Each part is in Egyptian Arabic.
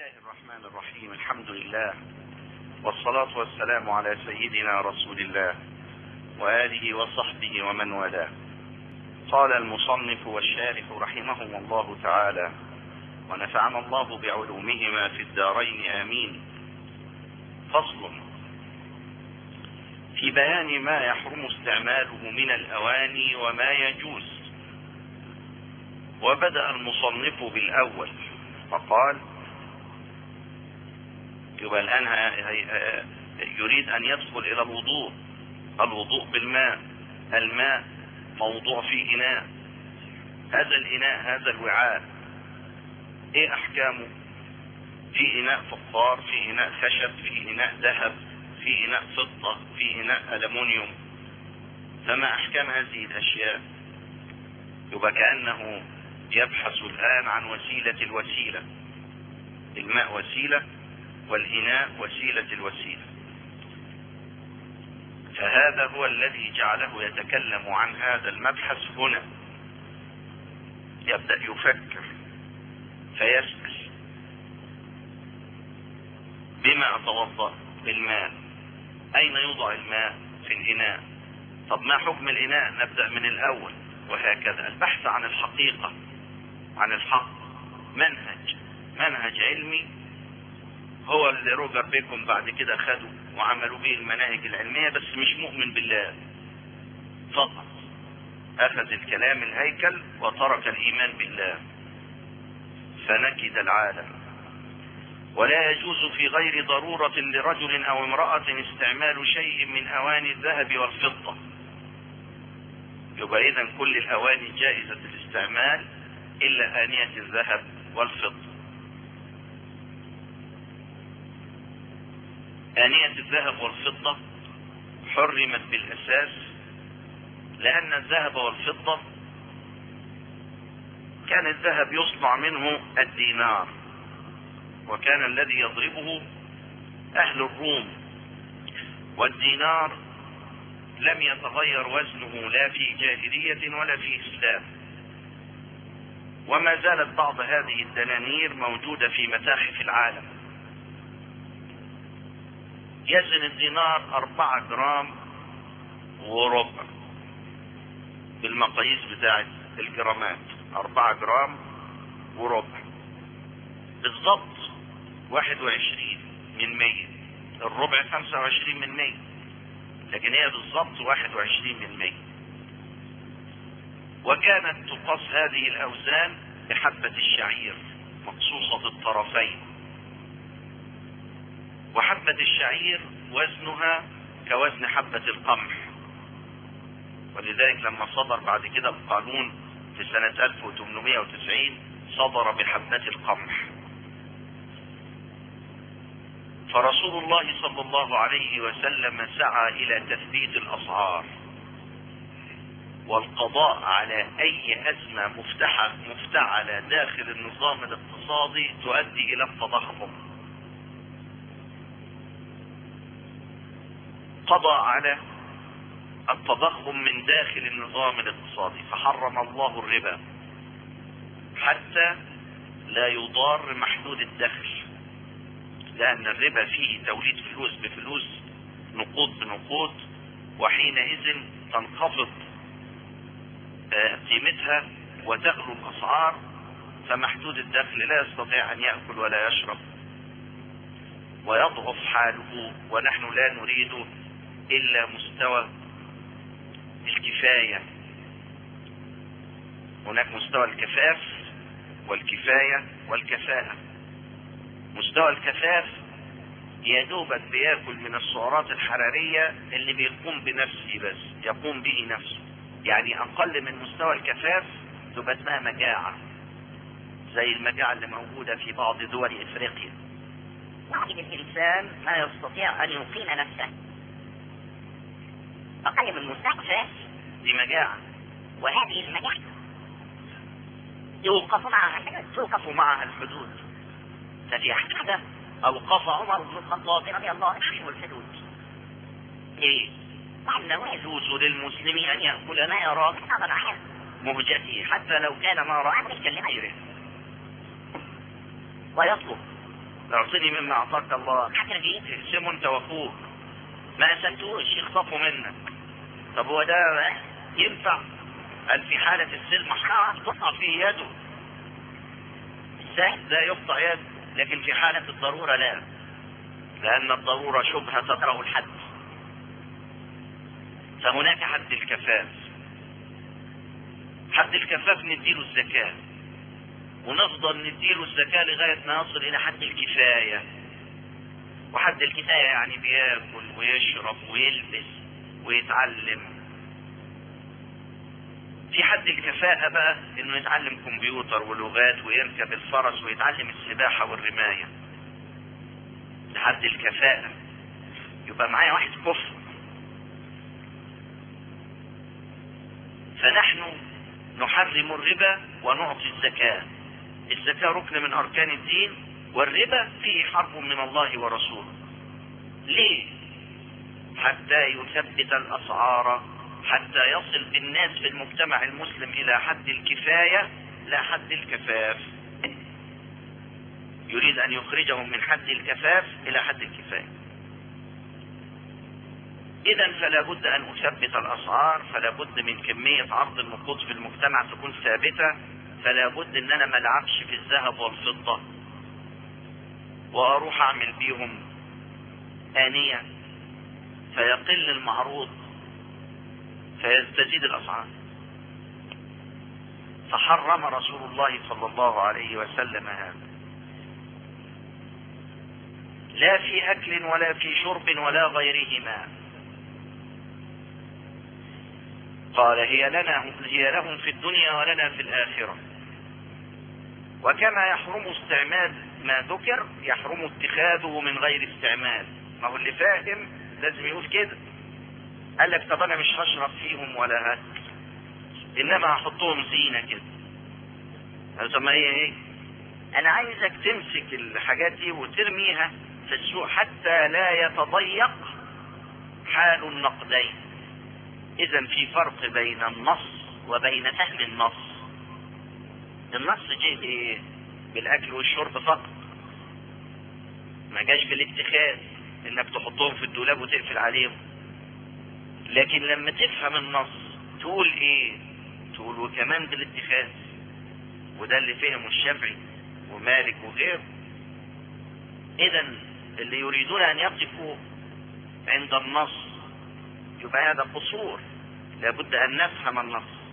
الله الرحمن الرحيم الحمد لله والصلاة والسلام على سيدنا رسول الله وآله وصحبه ومن والاه قال المصنف والشارح رحمهم الله تعالى ونفعنا الله بعلومهما في الدارين آمين فصل في بيان ما يحرم استعماله من الأواني وما يجوز وبدأ المصنف بالأول فقال يبقى الآن يريد أن يدخل إلى الوضوء الوضوء بالماء الماء موضوع في إناء هذا الإناء هذا الوعاء إيه أحكامه في إناء فخار في إناء خشب في إناء ذهب في إناء فضة في إناء ألمنيوم فما أحكام هذه الأشياء يبقى كأنه يبحث الآن عن وسيلة الوسيلة الماء وسيلة والإناء وسيلة الوسيلة فهذا هو الذي جعله يتكلم عن هذا المبحث هنا يبدأ يفكر فيسأل بما أتوضأ بالماء أين يوضع الماء في الإناء طب ما حكم الإناء نبدأ من الأول وهكذا البحث عن الحقيقة عن الحق منهج منهج علمي هو اللي روجر بيكم بعد كده خدوا وعملوا به المناهج العلمية بس مش مؤمن بالله فقط أخذ الكلام الهيكل وترك الإيمان بالله فنكد العالم ولا يجوز في غير ضرورة لرجل أو امرأة استعمال شيء من أواني الذهب والفضة يبقى إذا كل الأواني جائزة الاستعمال إلا آنية الذهب والفضة آنية الذهب والفضة حرمت بالأساس لأن الذهب والفضة كان الذهب يصنع منه الدينار وكان الذي يضربه أهل الروم والدينار لم يتغير وزنه لا في جاهلية ولا في إسلام وما زالت بعض هذه الدنانير موجودة في متاحف العالم يزن الدينار أربعة جرام وربع بالمقاييس بتاعت الجرامات أربعة جرام وربع بالضبط واحد وعشرين من مية الربع خمسة وعشرين من مية لكن هي بالضبط واحد وعشرين من مية وكانت تقاس هذه الأوزان بحبة الشعير مقصوصة الطرفين وحبة الشعير وزنها كوزن حبة القمح ولذلك لما صدر بعد كده القانون في سنة 1890 صدر بحبة القمح فرسول الله صلى الله عليه وسلم سعى إلى تثبيت الأسعار والقضاء على أي أزمة مفتحة مفتعلة داخل النظام الاقتصادي تؤدي إلى التضخم قضى على التضخم من داخل النظام الاقتصادي فحرم الله الربا حتى لا يضار محدود الدخل لأن الربا فيه توليد فلوس بفلوس نقود بنقود وحينئذ تنخفض قيمتها وتغلو الأسعار فمحدود الدخل لا يستطيع أن يأكل ولا يشرب ويضعف حاله ونحن لا نريد إلا مستوى الكفاية هناك مستوى الكفاف والكفاية والكفاءة مستوى الكفاف يا دوبك بياكل من السعرات الحرارية اللي بيقوم بنفسه بس يقوم به نفسه يعني اقل من مستوى الكفاف تبقى اسمها مجاعة زي المجاعة اللي موجودة في بعض دول افريقيا يعجب الانسان ما يستطيع ان يقيم نفسه اقل من مستوى الكفاف دي مجاعة وهذه المجاعة يوقف معها الحدود توقف معها الحدود ففي حاجة اوقف عمر بن الخطاب رضي الله عنه الحدود ايه وأنه يجوز للمسلم أن يأكل ما يرى كتابا عام مهجته حتى لو كان ما رأى مثل غيره ويطلب اعطني مما اعطاك الله حتى جيت تقسمه انت واخوك ما قسمتوش يخطفوا منك طب هو ده ينفع قال في حالة السلم تقطع فيه يده السهل ده يقطع يده لكن في حالة الضرورة لا لأن الضرورة شبهة تطرح الحد فهناك حد الكفاف حد الكفاف نديله الزكاة ونفضل نديله الزكاة لغاية ما يصل إلى حد الكفاية وحد الكفاية يعني بياكل ويشرب ويلبس ويتعلم في حد الكفاءة بقى انه يتعلم كمبيوتر ولغات ويركب الفرس ويتعلم السباحة والرماية ده حد الكفاءة يبقى معايا واحد كفر فنحن نحرم الربا ونعطي الزكاة الزكاة ركن من أركان الدين والربا فيه حرب من الله ورسوله ليه حتى يثبت الأسعار حتى يصل بالناس في المجتمع المسلم إلى حد الكفاية لا حد الكفاف يريد أن يخرجهم من حد الكفاف إلى حد الكفاية إذا فلا بد أن أثبت الأسعار فلا بد من كمية عرض النقود في المجتمع تكون ثابتة فلا بد ان انا ما العبش في الذهب والفضة واروح اعمل بيهم آنية فيقل المعروض فيزداد الاسعار فحرم رسول الله صلى الله عليه وسلم هذا لا في اكل ولا في شرب ولا غيرهما قال هي لنا هي لهم في الدنيا ولنا في الاخره وكما يحرم استعمال ما ذكر يحرم اتخاذه من غير استعمال ما هو اللي فاهم لازم يقول كده قال لك طب انا مش هشرب فيهم ولا هاكل انما هحطهم زينه كده قال طب ما هي ايه انا عايزك تمسك الحاجات دي وترميها في السوق حتى لا يتضيق حال النقدين اذا في فرق بين النص وبين فهم النص النص جه بايه بالاكل والشرب فقط ما جاش بالاتخاذ انك تحطهم في الدولاب وتقفل عليهم لكن لما تفهم النص تقول ايه تقول وكمان بالاتخاذ وده اللي فهمه الشافعي ومالك وغيره اذا اللي يريدون ان يقفوا عند النص يبقى هذا قصور لابد ان نفهم النص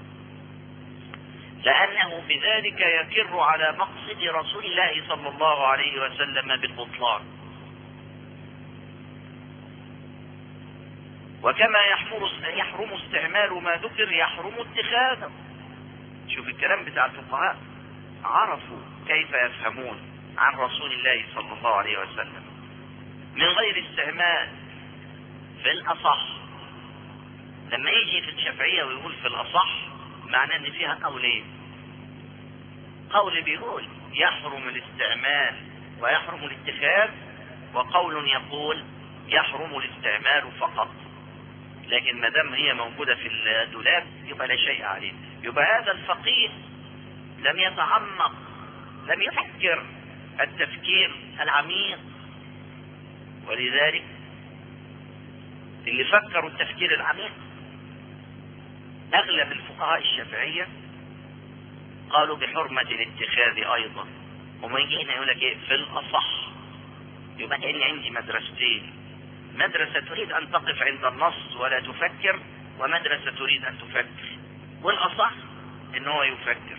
لأنه بذلك يكر على مقصد رسول الله صلى الله عليه وسلم بالبطلان وكما يحرم يحرم استعمال ما ذكر يحرم اتخاذه شوف الكلام بتاع الفقهاء عرفوا كيف يفهمون عن رسول الله صلى الله عليه وسلم من غير استعمال في الأصح لما يجي في الشافعية ويقول في الأصح معناه ان فيها قولين قول بيقول يحرم الاستعمال ويحرم الاتخاذ وقول يقول يحرم الاستعمال فقط لكن ما دام هي موجودة في الدولاب يبقى لا شيء عليه يبقى هذا الفقيه لم يتعمق لم يفكر التفكير العميق ولذلك اللي فكروا التفكير العميق اغلب الفقهاء الشافعية قالوا بحرمة الاتخاذ ايضا وما يجي هنا يقول لك ايه في الاصح يبقى كأني عندي مدرستين مدرسة تريد ان تقف عند النص ولا تفكر ومدرسة تريد ان تفكر والاصح ان هو يفكر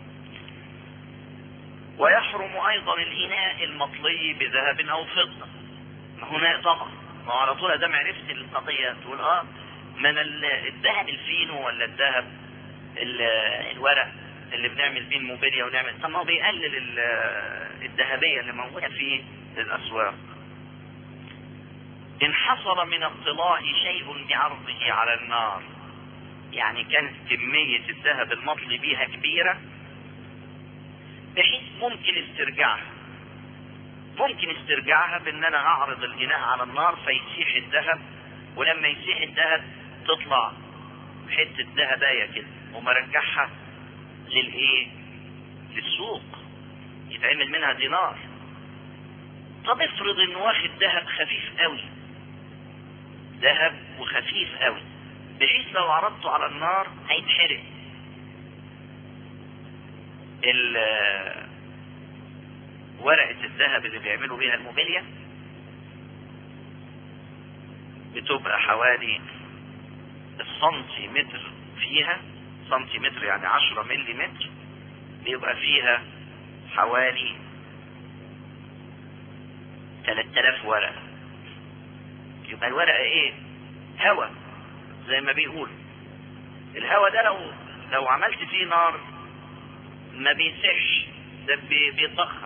ويحرم ايضا الاناء المطلي بذهب او فضة ما هنا طبعا ما على طول ده عرفت القضية تقول اه من الذهب الفينو ولا الذهب الورق اللي بنعمل بيه الموبيليا ونعمل طب ما هو بيقلل الذهبيه اللي موجوده في الاسواق ان حصل من الطلاء شيء بعرضه على النار يعني كانت كمية الذهب المطلي بيها كبيرة بحيث ممكن استرجاعها ممكن استرجاعها بان انا اعرض الاناء على النار فيسيح الذهب ولما يسيح الذهب تطلع حتة ذهباية كده ومرجعها للايه للسوق يتعمل منها دينار طب افرض انه واخد ذهب خفيف قوي ذهب وخفيف قوي بحيث لو عرضته على النار هيتحرق ال- ورقة الذهب اللي بيعملوا بيها الموبيليا بتبقى حوالي السنتيمتر فيها سنتيمتر يعني عشرة ملي متر بيبقى فيها حوالي 3000 ورقة يبقى الورقة ايه هوا زي ما بيقول الهوا ده لو لو عملت فيه نار ما بيسعش ده بي- بيتضخم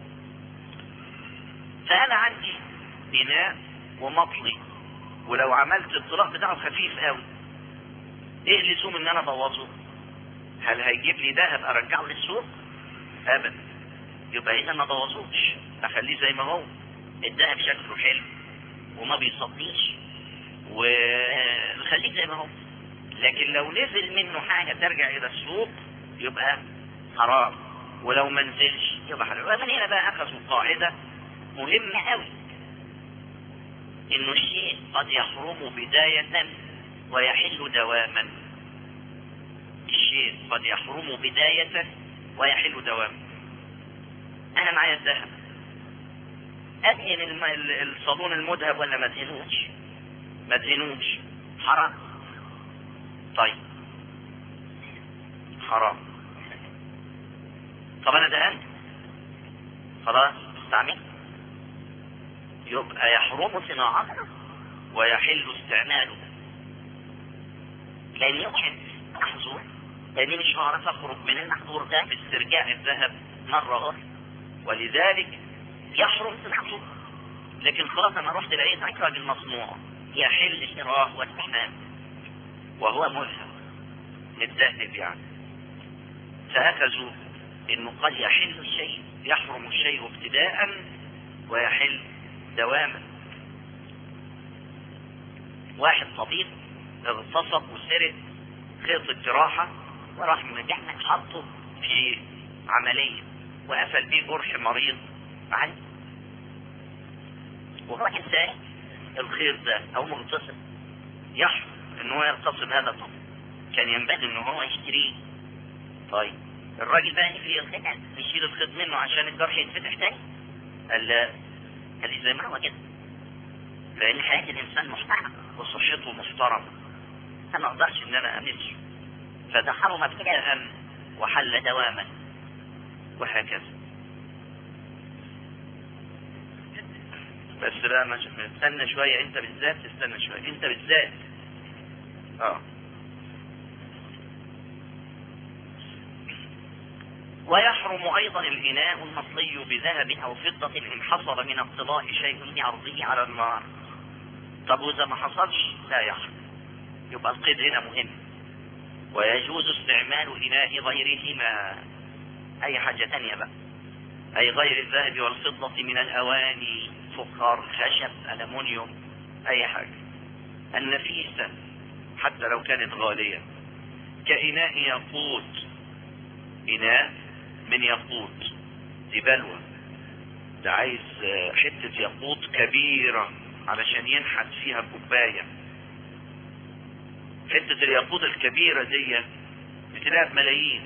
فانا عندي اناء ومطلي ولو عملت الطلاق بتاعه خفيف قوي ايه لزوم ان انا ابوظه هل هيجيب لي ذهب ارجعه للسوق ابدا يبقى اذا ما بوظوش اخليه زي ما هو الذهب شكله حلو وما بيصديش ونخليه زي ما هو لكن لو نزل منه حاجة ترجع إلى السوق يبقى حرام ولو ما نزلش يبقى حرام ومن هنا بقى أخذوا قاعدة مهمة قوي إنه الشيء قد يحرم بداية ويحل دواما الشيء قد يحرم بداية ويحل دواما أنا معايا الذهب أدهن الم- ال- الصابون المذهب ولا ما ادهنوش ما ادهنوش حرام طيب حرام طب انا دهنت خلاص استعمل يبقى يحرم صناعته ويحل استعماله لان يمكن محظور لاني مش هعرف اخرج من المحظور ده باسترجاع الذهب مره اخرى ولذلك يحرم صناعته لكن خلاص انا رحت لقيت اكرم المصنوع يحل شراه واستعمال وهو ملهم للذهب يعني فاخذوا انه قد يحل الشيء يحرم الشيء ابتداء ويحل دواما واحد طبيب اغتصب وسرق خيط الجراحة وراح مجحنا حطه في عملية وقفل بيه جرح مريض عادي وهو كان سارق الخيط ده او مغتصب يحرم ان هو يغتصب هذا الطفل كان ينبغي ان هو يشتريه طيب الراجل بقى في الخيط نشيل الخيط منه عشان الجرح يتفتح تاني قال لا قال لي زي ما هو كده لان حياة الانسان محترمة وصحته محترمة فما اقدرش ان انا امسه فده حرم ابتداء وحل دواما وهكذا بس بقى مش استنى شوية انت بالذات تستنى شوية انت بالذات اه ويحرم ايضا الاناء المصلي بذهب او فضة ان حصل من اقتضاء شيء بعرضه على النار طب واذا ما حصلش لا يحرم يبقى القيد هنا مهم ويجوز استعمال اناء غيرهما اي حاجة تانية بقى اي غير الذهب والفضة من الاواني فخار خشب ألمونيوم أي حاجة النفيسة حتى لو كانت غالية كإناء ياقوت إناء من ياقوت دي بلوى ده عايز آه، حتة ياقوت كبيرة علشان ينحت فيها كوباية حتة الياقوت الكبيرة دي بتلاقيها بملايين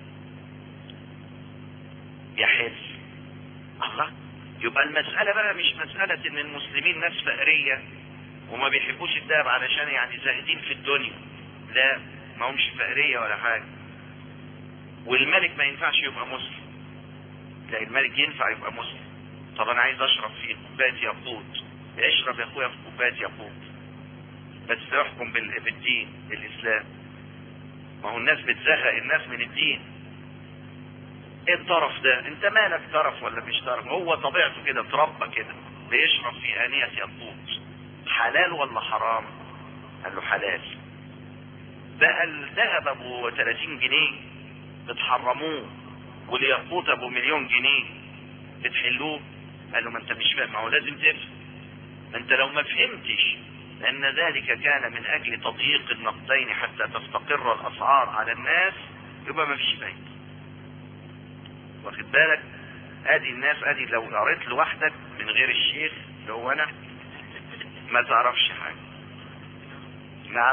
يحل الله يبقى المسألة بقى مش مسألة ان المسلمين ناس فقرية وما بيحبوش الدهب علشان يعني زاهدين في الدنيا لا ما همش فقرية ولا حاجة والملك ما ينفعش يبقى مسلم لا الملك ينفع يبقى مسلم طب انا عايز اشرب في كوباية ياقوت اشرب يا اخويا في كوباية ياقوت بس احكم بال- بالدين الاسلام ما هو الناس بتزهق الناس من الدين ايه الطرف ده انت مالك طرف ولا مش طرف هو طبيعته كده اتربى كده بيشرب في آنية ياقوت حلال ولا حرام قال له حلال بقى الذهب ابو 30 جنيه بتحرموه والياقوت ابو مليون جنيه بتحلوه قال له ما انت مش فاهم ما هو لازم تفهم ما انت لو ما فهمتش لان ذلك كان من اجل تضييق النقدين حتى تستقر الاسعار على الناس يبقى ما فيش فايده واخد بالك ادي الناس ادي لو قريت لوحدك من غير الشيخ اللي هو انا ما تعرفش حاجة نعم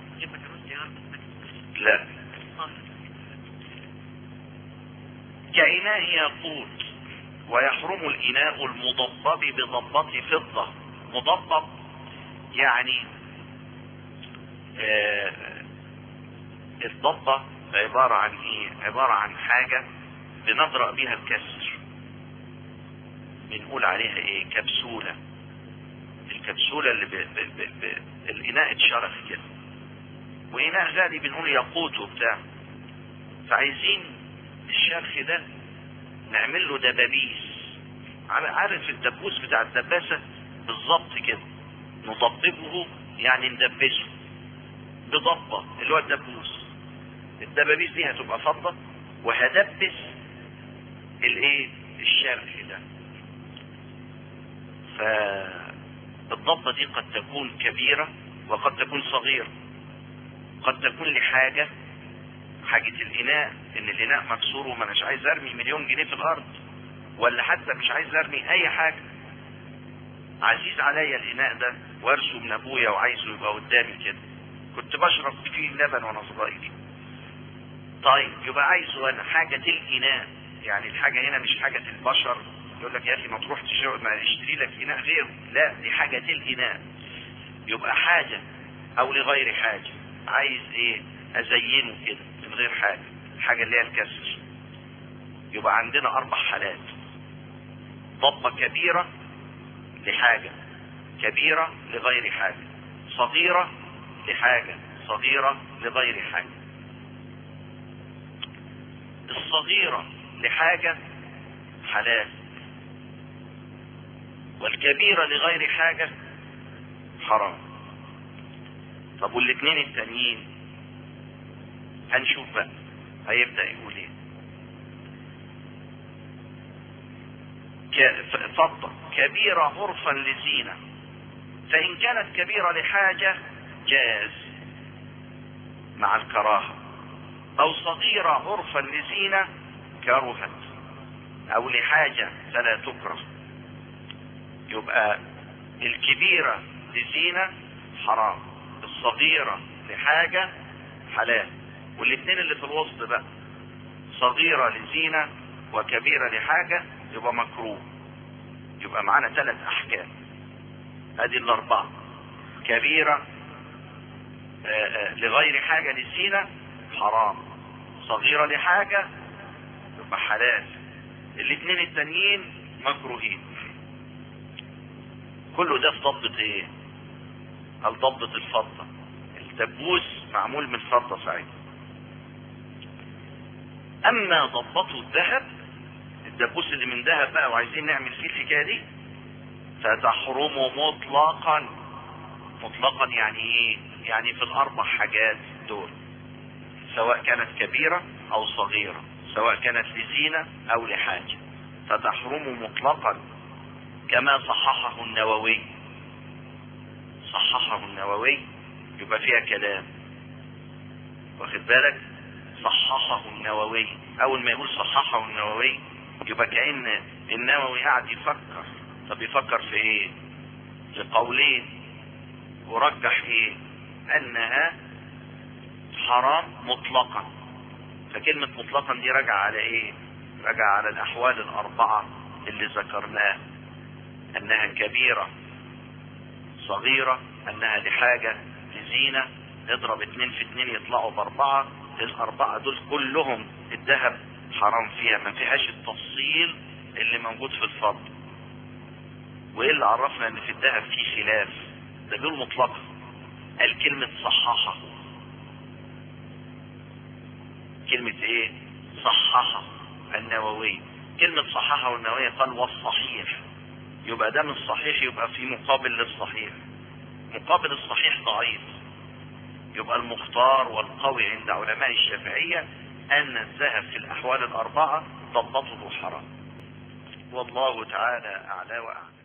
لا كإناء ياقوت ويحرم الإناء المضبب بضبة فضة مضبب يعني آه الضبة عبارة عن ايه عبارة عن حاجة بنضرأ بيها الكسر بنقول عليها ايه كبسولة الكبسولة اللي ب... ب... ب... ب... الاناء اتشرخ كده واناء غالي بنقول ياقوت وبتاع فعايزين الشرخ ده نعمل له دبابيس عارف الدبوس بتاع الدباسة بالظبط كده نضببه يعني ندبسه بضبة اللي هو الدبوس الدبابيس دي هتبقى فضة وهدبس الايه الشرخ ده فالضبة دي قد تكون كبيرة وقد تكون صغيرة قد تكون لحاجة حاجة الإناء إن الإناء مكسور وما أناش عايز أرمي مليون جنيه في الأرض ولا حتى مش عايز أرمي أي حاجة عزيز عليا الإناء ده وارثه من أبويا وعايزه يبقى قدامي كده كنت بشرب فيه اللبن وأنا صغير طيب يبقى عايزه أنا حاجة الإناء يعني الحاجة هنا مش حاجة البشر يقول لك يا أخي ما تروح تشتري ما اشتري لك إناء غيره لا دي حاجة الإناء يبقى حاجة أو لغير حاجة عايز إيه أزينه كده من غير حاجة الحاجة اللي هي الكسر يبقى عندنا أربع حالات ضبة كبيرة لحاجة كبيرة لغير حاجة صغيرة لحاجة صغيرة لغير حاجة الصغيرة لحاجة حلال والكبيرة لغير حاجة حرام طب والاثنين التانيين هنشوف بقى هيبدأ يقول ايه فضة كبيرة عرفا لزينة فإن كانت كبيرة لحاجة جاز مع الكراهة أو صغيرة عرفا لزينة كرهت أو لحاجة فلا تكره يبقى الكبيرة لزينة حرام الصغيرة لحاجة حلال والاثنين اللي في الوسط بقى صغيرة لزينة وكبيرة لحاجة يبقى مكروه يبقى معانا ثلاث احكام ادي الاربعة كبيرة آآ آآ لغير حاجة للزينة حرام صغيرة لحاجة يبقى حلال الاثنين التانيين مكروهين كله ده في ضبط ايه هل ضبط الفضة الدبوس معمول من فضة ساعتها اما ضبطه الذهب الدبوس اللي من ذهب بقى وعايزين نعمل فيه الحكايه دي فتحرم مطلقا مطلقا يعني ايه يعني في الاربع حاجات دول سواء كانت كبيرة او صغيرة سواء كانت لزينة او لحاجة فتحرم مطلقا كما صححه النووي صححه النووي يبقى فيها كلام واخد بالك صححه النووي اول ما يقول صححه النووي يبقى كأن النووي قاعد يفكر طب يفكر في ايه في قولين ورجح ايه انها حرام مطلقا فكلمة مطلقا دي راجعة على ايه راجعة على الاحوال الاربعة اللي ذكرناها انها كبيرة صغيرة انها لحاجة لزينة نضرب اتنين في اتنين يطلعوا باربعة الاربعة دول كلهم الذهب حرام فيها ما فيهاش التفصيل اللي موجود في الفضل وايه اللي عرفنا ان في الذهب فيه خلاف ده بيقول مطلقا قال كلمة صححه كلمة ايه صححه النووي كلمة صححه النووي قال والصحيح يبقى ده من الصحيح يبقى في مقابل للصحيح مقابل الصحيح ضعيف يبقى المختار والقوي عند علماء الشافعية ان الذهب في الاحوال الاربعة ضبطه حرام والله تعالى اعلى واعلم